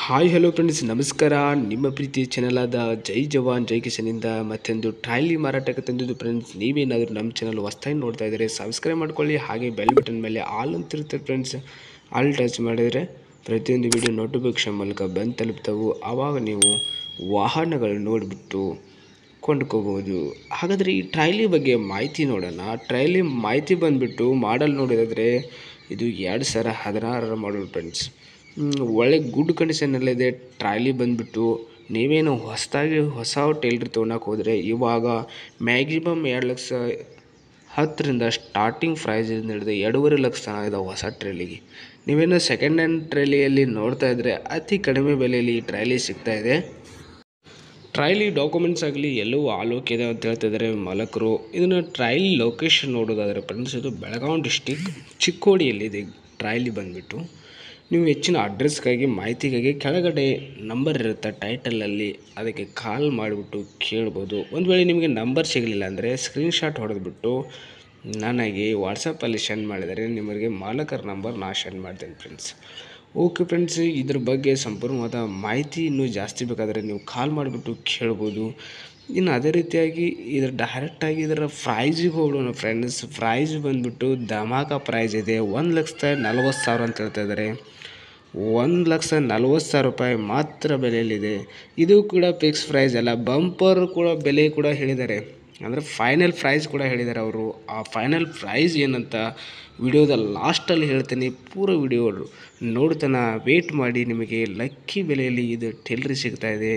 hi hello friends ನಮಸ್ಕಾರ ನಿಮ್ಮ ಪ್ರೀತಿಯ ಚಾನಲ್ ಆದ ಜೈ ಜವಾನ್ ಜೈ ಕಿಶನಿಂದ ಮತ್ತೊಂದು ಟ್ರೈಲಿ ಮಾರಾಟಕ್ಕೆ ತಂದಿದ್ದು ಫ್ರೆಂಡ್ಸ್ ನೀವೇನಾದರೂ ನಮ್ಮ ಚಾನಲ್ ಹೊಸ್ದಾಗಿ ನೋಡ್ತಾ ಇದ್ದರೆ ಸಬ್ಸ್ಕ್ರೈಬ್ ಮಾಡ್ಕೊಳ್ಳಿ ಹಾಗೆ ಬೆಲ್ ಬಟನ್ ಮೇಲೆ ಆಲ್ ಅಂತಿರುತ್ತೆ ಫ್ರೆಂಡ್ಸ್ ಆಲ್ ಟಚ್ ಮಾಡಿದರೆ ಪ್ರತಿಯೊಂದು ವಿಡಿಯೋ ನೋಟಿಫಿಕೇಶನ್ ಮೂಲಕ ಬಂದು ತಲುಪ್ತವು ಆವಾಗ ನೀವು ವಾಹನಗಳು ನೋಡಿಬಿಟ್ಟು ಕೊಂಡ್ಕೋಬೋದು ಹಾಗಾದರೆ ಈ ಟ್ರೈಲಿ ಬಗ್ಗೆ ಮಾಹಿತಿ ನೋಡೋಣ ಟ್ರೈಲಿ ಮಾಹಿತಿ ಬಂದುಬಿಟ್ಟು ಮಾಡಲ್ ನೋಡಿದ್ರೆ ಇದು ಎರಡು ಸಾವಿರ ಹದಿನಾರರ ಮಾಡಲ್ ಫ್ರೆಂಡ್ಸ್ ಒಳ್ಳೆ ಗುಡ್ ಕಂಡೀಷನ್ನಲ್ಲಿದೆ ಟ್ರಾಲಿ ಬಂದುಬಿಟ್ಟು ನೀವೇನು ಹೊಸದಾಗಿ ಹೊಸ ಟೈಲರ್ ತೊಗೊಳಕ್ಕೆ ಹೋದರೆ ಇವಾಗ ಮ್ಯಾಕ್ಸಿಮಮ್ ಎರಡು ಲಕ್ಷ ಹತ್ತರಿಂದ ಸ್ಟಾರ್ಟಿಂಗ್ ಪ್ರೈಸಿಂದ ಹಿಡಿದು ಎರಡೂವರೆ ಲಕ್ಷ ತನಕ ಇದಾವೆ ಹೊಸ ಟ್ರೈಲಿಗೆ ನೀವೇನು ಸೆಕೆಂಡ್ ಹ್ಯಾಂಡ್ ಟ್ರೈಲಿಯಲ್ಲಿ ನೋಡ್ತಾ ಇದ್ದರೆ ಅತಿ ಕಡಿಮೆ ಬೆಲೆಯಲ್ಲಿ ಈ ಟ್ರೈಲಿ ಸಿಗ್ತಾ ಇದೆ ಟ್ರೈಲಿ ಡಾಕ್ಯುಮೆಂಟ್ಸ್ ಆಗಲಿ ಎಲ್ಲವೂ ಆಲ್ ಓಕೆ ಇದೆ ಅಂತ ಹೇಳ್ತಿದ್ದಾರೆ ಮಾಲಕರು ಇದನ್ನು ಟ್ರೈಲ್ ಲೊಕೇಶನ್ ನೋಡೋದಾದರೆ ಫ್ರೆಂಡ್ಸ್ ಇದು ಬೆಳಗಾವಿ ಡಿಸ್ಟಿಕ್ ಚಿಕ್ಕೋಡಿಯಲ್ಲಿದೆ ಟ್ರೈಲಿ ಬಂದುಬಿಟ್ಟು ನೀವು ಹೆಚ್ಚಿನ ಅಡ್ರೆಸ್ಗಾಗಿ ಮಾಹಿತಿಗಾಗಿ ಕೆಳಗಡೆ ನಂಬರ್ ಇರುತ್ತೆ ಟೈಟಲಲ್ಲಿ ಅದಕ್ಕೆ ಕಾಲ್ ಮಾಡಿಬಿಟ್ಟು ಕೇಳ್ಬೋದು ಒಂದು ವೇಳೆ ನಿಮಗೆ ನಂಬರ್ ಸಿಗಲಿಲ್ಲ ಅಂದರೆ ಸ್ಕ್ರೀನ್ಶಾಟ್ ಹೊಡೆದ್ಬಿಟ್ಟು ನನಗೆ ವಾಟ್ಸಪ್ಪಲ್ಲಿ ಸೆಂಡ್ ಮಾಡಿದರೆ ನಿಮಗೆ ಮಾಲಕರ ನಂಬರ್ ನಾ ಸೆಂಡ್ ಮಾಡ್ತೇನೆ ಫ್ರೆಂಡ್ಸ್ ಓಕೆ ಫ್ರೆಂಡ್ಸ್ ಇದ್ರ ಬಗ್ಗೆ ಸಂಪೂರ್ಣವಾದ ಮಾಹಿತಿ ಇನ್ನೂ ಜಾಸ್ತಿ ಬೇಕಾದರೆ ನೀವು ಕಾಲ್ ಮಾಡಿಬಿಟ್ಟು ಕೇಳ್ಬೋದು ಇನ್ನು ಅದೇ ರೀತಿಯಾಗಿ ಇದ್ರ ಡೈರೆಕ್ಟಾಗಿ ಇದರ ಪ್ರೈಸಿಗೆ ಹೋಗೋಣ ಫ್ರೆಂಡ್ಸ್ ಪ್ರೈಸ್ ಬಂದುಬಿಟ್ಟು ಧಮಾಕ ಪ್ರೈಸ್ ಇದೆ ಒಂದು ಲಕ್ಷದ ನಲ್ವತ್ತು ಸಾವಿರ ಅಂತ ಹೇಳ್ತಾ ಇದ್ದಾರೆ ಒಂದು ಲಕ್ಷ ನಲ್ವತ್ತು ಸಾವಿರ ರೂಪಾಯಿ ಮಾತ್ರ ಬೆಲೆಯಲ್ಲಿದೆ ಇದು ಕೂಡ ಫಿಕ್ಸ್ ಪ್ರೈಸ್ ಅಲ್ಲ ಬಂಪರ್ ಕೂಡ ಬೆಲೆ ಕೂಡ ಹೇಳಿದ್ದಾರೆ ಅಂದರೆ ಫೈನಲ್ ಪ್ರೈಸ್ ಕೂಡ ಹೇಳಿದ್ದಾರೆ ಅವರು ಆ ಫೈನಲ್ ಪ್ರೈಸ್ ಏನಂತ ವಿಡಿಯೋದ ಲಾಸ್ಟಲ್ಲಿ ಹೇಳ್ತೀನಿ ಪೂರ ವಿಡಿಯೋ ನೋಡ್ತಾನ ವೇಟ್ ಮಾಡಿ ನಿಮಗೆ ಲಕ್ಕಿ ಬೆಲೆಯಲ್ಲಿ ಇದು ಟೆಲ್ರಿ ಸಿಗ್ತಾ ಇದೆ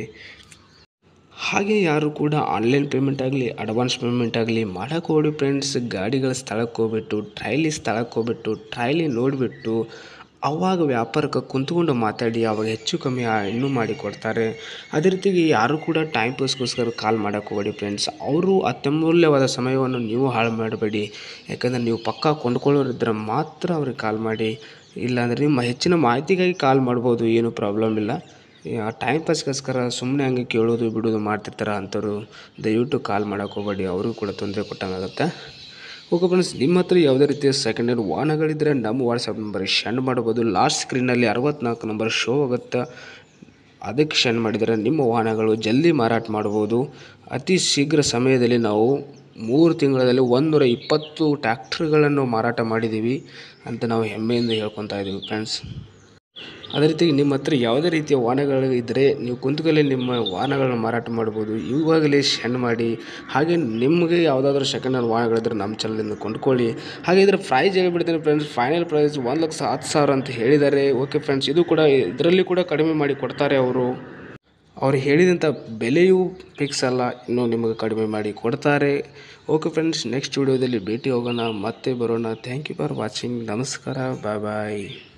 ಹಾಗೆ ಯಾರು ಕೂಡ ಆನ್ಲೈನ್ ಪೇಮೆಂಟ್ ಆಗಲಿ ಅಡ್ವಾನ್ಸ್ ಪೇಮೆಂಟ್ ಆಗಲಿ ಮಾಡೋಕೆ ಹೋಗಿ ಫ್ರೆಂಡ್ಸ್ ಗಾಡಿಗಳ ಸ್ಥಳಕ್ಕೆ ಹೋಗ್ಬಿಟ್ಟು ಟ್ರೈಲಿ ಸ್ಥಳಕ್ಕೆ ಹೋಗ್ಬಿಟ್ಟು ಟ್ರೈಲಿ ನೋಡಿಬಿಟ್ಟು ಅವಾಗ ವ್ಯಾಪಾರಕ್ಕೆ ಕುಂತ್ಕೊಂಡು ಮಾತಾಡಿ ಅವಾಗ ಹೆಚ್ಚು ಕಮ್ಮಿ ಇನ್ನೂ ಮಾಡಿ ಕೊಡ್ತಾರೆ ಅದೇ ರೀತಿಗೆ ಯಾರು ಕೂಡ ಟೈಮ್ ಪಾಸ್ಗೋಸ್ಕರ ಕಾಲ್ ಮಾಡೋಕೆ ಹೋಗಬೇಡಿ ಫ್ರೆಂಡ್ಸ್ ಅವರು ಅತ್ಯಮೂಲ್ಯವಾದ ಸಮಯವನ್ನು ನೀವು ಹಾಳು ಮಾಡಬೇಡಿ ಯಾಕಂದರೆ ನೀವು ಪಕ್ಕ ಕೊಂಡ್ಕೊಳ್ಳೋರಿದ್ರೆ ಮಾತ್ರ ಅವ್ರಿಗೆ ಕಾಲ್ ಮಾಡಿ ಇಲ್ಲಾಂದರೆ ನಿಮ್ಮ ಹೆಚ್ಚಿನ ಮಾಹಿತಿಗಾಗಿ ಕಾಲ್ ಮಾಡ್ಬೋದು ಏನು ಪ್ರಾಬ್ಲಮ್ ಇಲ್ಲ ಟೈಮ್ ಪಾಸ್ಗೋಸ್ಕರ ಸುಮ್ಮನೆ ಹಂಗೆ ಕೇಳೋದು ಬಿಡೋದು ಮಾಡ್ತಿರ್ತಾರೆ ಅಂಥವ್ರು ದಯವಿಟ್ಟು ಕಾಲ್ ಮಾಡೋಕೆ ಹೋಗಬೇಡಿ ಅವ್ರಿಗೂ ಕೂಡ ತೊಂದರೆ ಕೊಟ್ಟಂಗಾಗುತ್ತೆ ಓಕೆ ಫ್ರೆಂಡ್ಸ್ ನಿಮ್ಮ ಹತ್ರ ಯಾವುದೇ ರೀತಿಯ ಸೆಕೆಂಡ್ ಹ್ಯಾಂಡ್ ವಾಹನಗಳಿದ್ದರೆ ನಮ್ಮ ವಾಟ್ಸಪ್ ನಂಬರ್ಗೆ ಸೆಂಡ್ ಮಾಡ್ಬೋದು ಲಾಸ್ಟ್ ಸ್ಕ್ರೀನಲ್ಲಿ ಅರವತ್ನಾಲ್ಕು ನಂಬರ್ ಶೋ ಆಗುತ್ತೆ ಅದಕ್ಕೆ ಸೆಂಡ್ ಮಾಡಿದರೆ ನಿಮ್ಮ ವಾಹನಗಳು ಜಲ್ದಿ ಮಾರಾಟ ಮಾಡ್ಬೋದು ಅತಿ ಶೀಘ್ರ ಸಮಯದಲ್ಲಿ ನಾವು ಮೂರು ತಿಂಗಳಲ್ಲಿ ಒಂದೂರ ಇಪ್ಪತ್ತು ಟ್ಯಾಕ್ಟ್ರಿಗಳನ್ನು ಮಾರಾಟ ಮಾಡಿದ್ದೀವಿ ಅಂತ ನಾವು ಹೆಮ್ಮೆಯಿಂದ ಹೇಳ್ಕೊತಾ ಇದ್ದೀವಿ ಫ್ರೆಂಡ್ಸ್ ಅದೇ ರೀತಿ ನಿಮ್ಮ ಹತ್ರ ಯಾವುದೇ ರೀತಿಯ ವಾಹನಗಳು ಇದ್ದರೆ ನೀವು ಕುಂತಕಲ್ಲಿ ನಿಮ್ಮ ವಾಹನಗಳನ್ನು ಮಾರಾಟ ಮಾಡ್ಬೋದು ಇವಾಗಲೇ ಸೆಂಡ್ ಮಾಡಿ ಹಾಗೆ ನಿಮಗೆ ಯಾವುದಾದ್ರೂ ಸೆಕೆಂಡ್ ಹ್ಯಾಂಡ್ ವಾಹನಗಳಿದ್ರೆ ನಮ್ಮ ಚಾನಲಿಂದ ಕೊಂಡ್ಕೊಳ್ಳಿ ಹಾಗೆ ಇದರ ಪ್ರೈಸ್ ಹೇಳ್ಬಿಡ್ತೀನಿ ಫ್ರೆಂಡ್ಸ್ ಫೈನಲ್ ಪ್ರೈಸ್ ಒಂದು ಲಕ್ಷ ಹತ್ತು ಸಾವಿರ ಅಂತ ಹೇಳಿದ್ದಾರೆ ಓಕೆ ಫ್ರೆಂಡ್ಸ್ ಇದು ಕೂಡ ಇದರಲ್ಲಿ ಕೂಡ ಕಡಿಮೆ ಮಾಡಿ ಕೊಡ್ತಾರೆ ಅವರು ಅವ್ರು ಹೇಳಿದಂಥ ಬೆಲೆಯೂ ಫಿಕ್ಸ್ ಅಲ್ಲ ಇನ್ನೂ ನಿಮಗೆ ಕಡಿಮೆ ಮಾಡಿ ಕೊಡ್ತಾರೆ ಓಕೆ ಫ್ರೆಂಡ್ಸ್ ನೆಕ್ಸ್ಟ್ ವಿಡಿಯೋದಲ್ಲಿ ಭೇಟಿ ಹೋಗೋಣ ಮತ್ತೆ ಬರೋಣ ಥ್ಯಾಂಕ್ ಯು ಫಾರ್ ವಾಚಿಂಗ್ ನಮಸ್ಕಾರ ಬಾಯ್ ಬಾಯ್